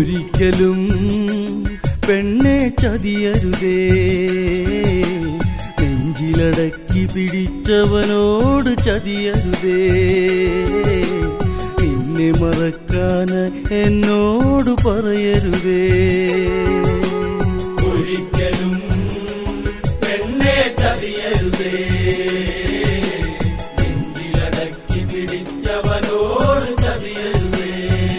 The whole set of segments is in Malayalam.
ഒരിക്കലും പെണ്ണെ ചതിയരുതേ നെഞ്ചിലടക്കി പിടിച്ചവനോട് ചതിയരുതേ നിന്നെ മറക്കാൻ എന്നോട് പറയരുതേ ഒരിക്കലും പെണ്ണെ ചതിയരുതേ നെഞ്ചിലടക്കി പിടിച്ചവനോട് ചതിയരുതേ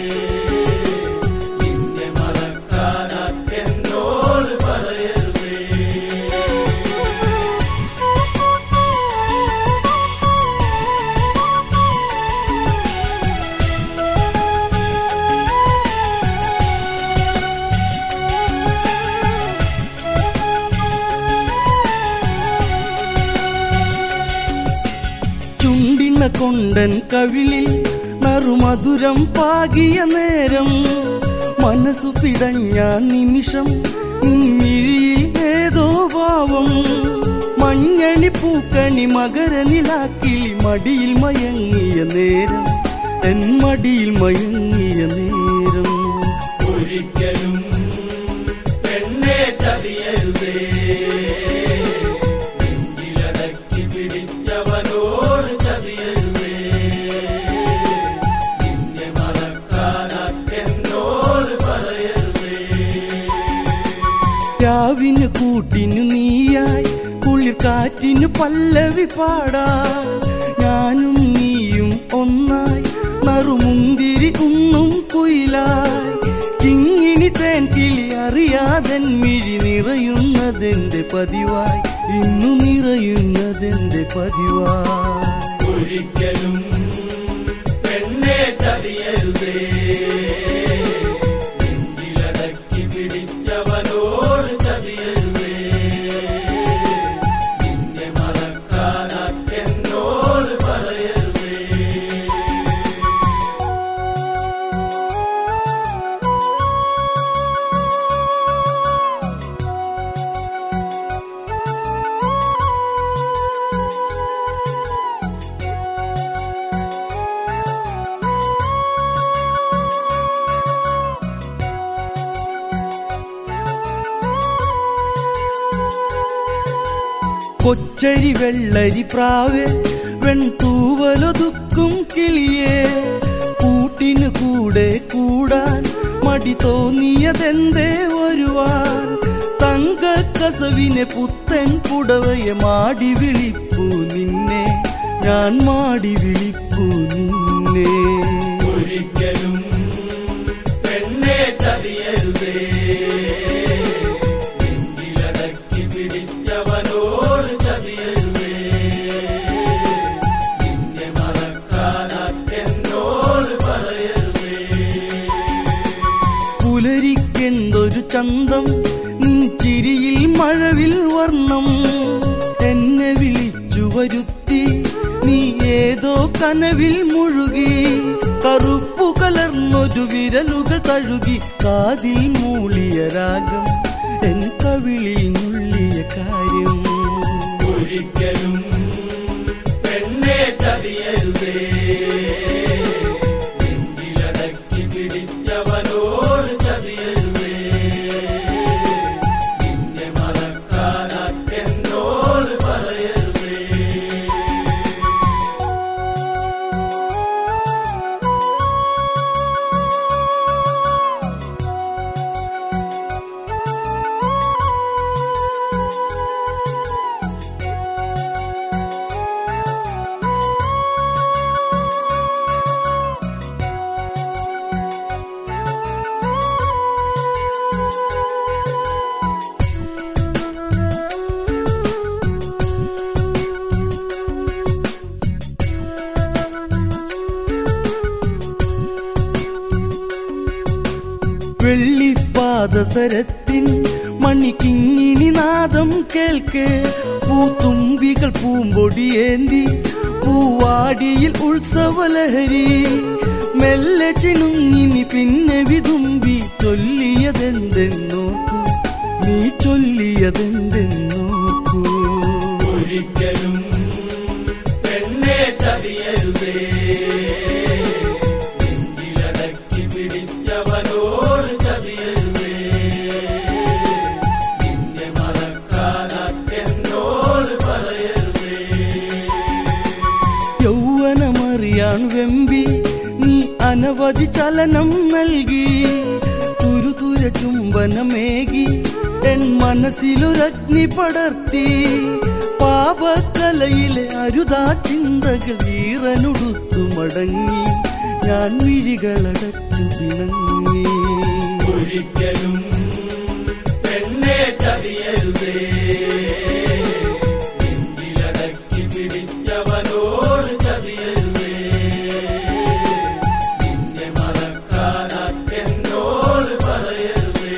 നിന്നെ മറക്കാൻ എന്നോട് പറയരുതേ ചുണ്ടിണ കൊണ്ടൻ കവിളിൽ നറുമധുരം പാകിയ നേരം മനസ്സു പിടഞ്ഞ നിമിഷം നിൻമിഴിയിൽ ഏതോ ഭാവം മഞ്ഞണി പൂക്കണി മകരനിലാക്കിളി മടിയിൽ മയങ്ങിയ നേരം എൻ മടിയിൽ മയങ്ങിയ നേരം ഒരിക്കലും പെണ്ണെ ചതിയരുതേ നെഞ്ചിലടക്കി പിടിച്ചവനോട് ചതിയരുതേ നിന്നെ മറക്കാൻ എന്നോട് പറയരുതേ രാവിന് കൂട്ടിനു നീയായി കുളിർ കാറ്റിനു പല്ലവി പാടാ ഞാനും നീയും ഒന്നായി നറുമുന്തിരി ഉണ്ണും കുയിലായി കിങ്ങിണി തേൻ കിളി അറിയാതൻ മിഴി നിറയുന്നതെന്റെ പതിവായി ഇന്നു നിറയുന്നതെന്റെ പതിവായി ഒരിക്കലും പെണ്ണെ ചതിയരുതേ നെഞ്ചിലടക്കി പിടിച്ചവനോട് ചതിയരുതേ നിന്നെ മറക്കാൻ എന്നോട് പറയരുതേ കൊച്ചരി വെള്ളരി പ്രാവേ വെൺതൂവലൊതുക്കും കിളിയേ കൂട്ടിനു കൂടെ കൂടാൻ മടി തോന്നിയതെന്തേ വരുവാൻ തങ്ക കസവിനെ പുത്തൻ പുടവയെ മാടി വിളിപ്പു നിന്നെ ഞാൻ മാടി വിളിപ്പു നിന്നെ ഒരിക്കലും പെണ്ണെ ചതിയരുതേ നെഞ്ചിലടക്കി പിടിച്ചവനോട് ചതിയരുതേ നിന്നെ മറക്കാൻ എന്നോട് പറയരുതേ പുലരിക്കെന്തൊരു ചന്തം നിൻ ചിരിയിൽ മഴവിൽ വർണ്ണം എന്നെ വിളിച്ചു വരുത്തി നീ ഏതോ കനവിൽ മുഴുകി കറുപ്പു കലർന്നൊരു വിരലുകൾ തഴുകി കാതിൽ മൂളിയ രാഗം എൻ കവിളിൽ നുള്ളിയ കാര്യം ഒരിക്കലും പെണ്ണെ ചതിയരുതേ നെഞ്ചിലടക്കി പിടിച്ചവനോട് ചതിയരുതേ നിന്നെ മറക്കാൻ എന്നോട് പറയരുതേ വെള്ളിപ്പാദസരത്തിൻ മണിക്കിങ്ങിണി നാദം കേൾക്കെ പൂത്തുമ്പികൾ പൂമ്പൊടിയേന്തി പൂവാടിയിൽ ഉത്സവലഹരി മെല്ലെ ചിണുങ്ങിനി പിന്നെ വിതുമ്പി ചൊല്ലിയതെന്തെന്നോക്കൂ നീ ചൊല്ലിയതെന്തെന്നോക്കൂ ഒരിക്കലും പെണ്ണെ ചതിയരുതേ നെഞ്ചിലടക്കി പിടിച്ചവനോട് ചതി നീയാൺ വെമ്പി നീ അനവധി ചലനം നൽകി തുരുതുര ചുംബനമേകി എൻ മനസ്സിലൊരഗ്നി പടർത്തി പാപക്കലയിലെ അരുതാ ചിന്തകൾ ഈറനുടുത്തു മടങ്ങി ഞാൻ മിഴികളടച്ചു പിണങ്ങി ഒരിക്കലും പെണ്ണെ ചതിയരുതേ നെഞ്ചിലടക്കി പിടിച്ചവനോട് ചതിയരുതേ നിന്നെ മറക്കാനാ എന്നോട് പറയരുതേ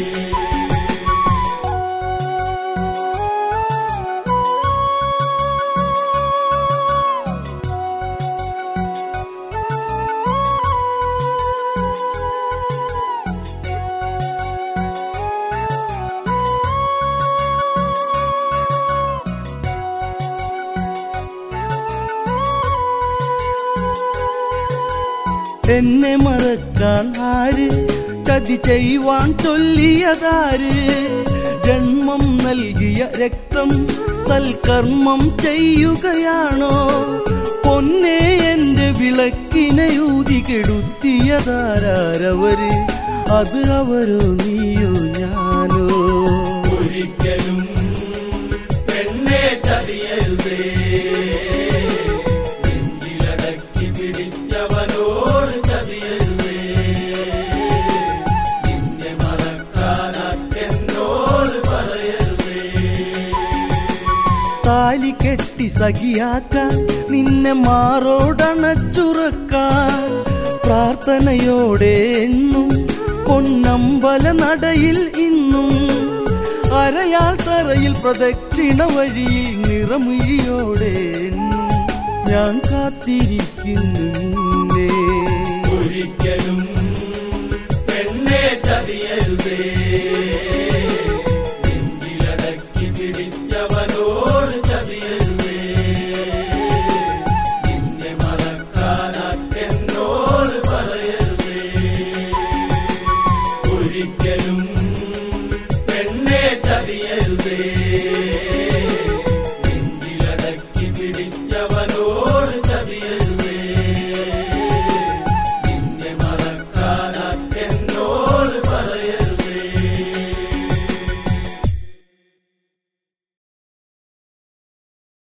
എന്നെ മറക്കാൻ ആര് ചതി ചെയ്യുവാൻ ചൊല്ലിയതാര് ജന്മം നൽകിയ രക്തം സൽക്കർമ്മം ചെയ്യുകയാണോ പൊന്നെ എന്റെ വിളക്കിനെ ഊതി കെടുത്തിയതാരവര് അത് അവരോ നീയോ ഞാനോ ഒരിക്കലും പെണ്ണെ ചതിയരുതേ നെഞ്ചിലടക്കി പിടിച്ചവനോട് ചതിയരുതേ നിന്നെ മറക്കാനാ എന്നോട് പറയരുതേ താലി കെട്ടി സഖിയാക്കാൻ നിന്നെ മാറോടണച്ചുറക്കാൻ പ്രാർത്ഥനയോടെ എന്നും പൊന്നമ്പല നടയിൽ ഇന്നും അരയാൾ തറയിൽ പ്രദക്ഷിണ വഴിയിൽ നിറമിഴിയോടെ എന്നും ഞാൻ കാത്തിരിക്കുന്നു നിന്നെ ഒരിക്കലും പെണ്ണെ ചതിയരുതേ നെഞ്ചിലടക്കി പിടിച്ചവനോട് ചതിയരുതേ നിന്നെ മറക്കാനാ എന്നോട് പറയരുതേ ഒരിക്കലും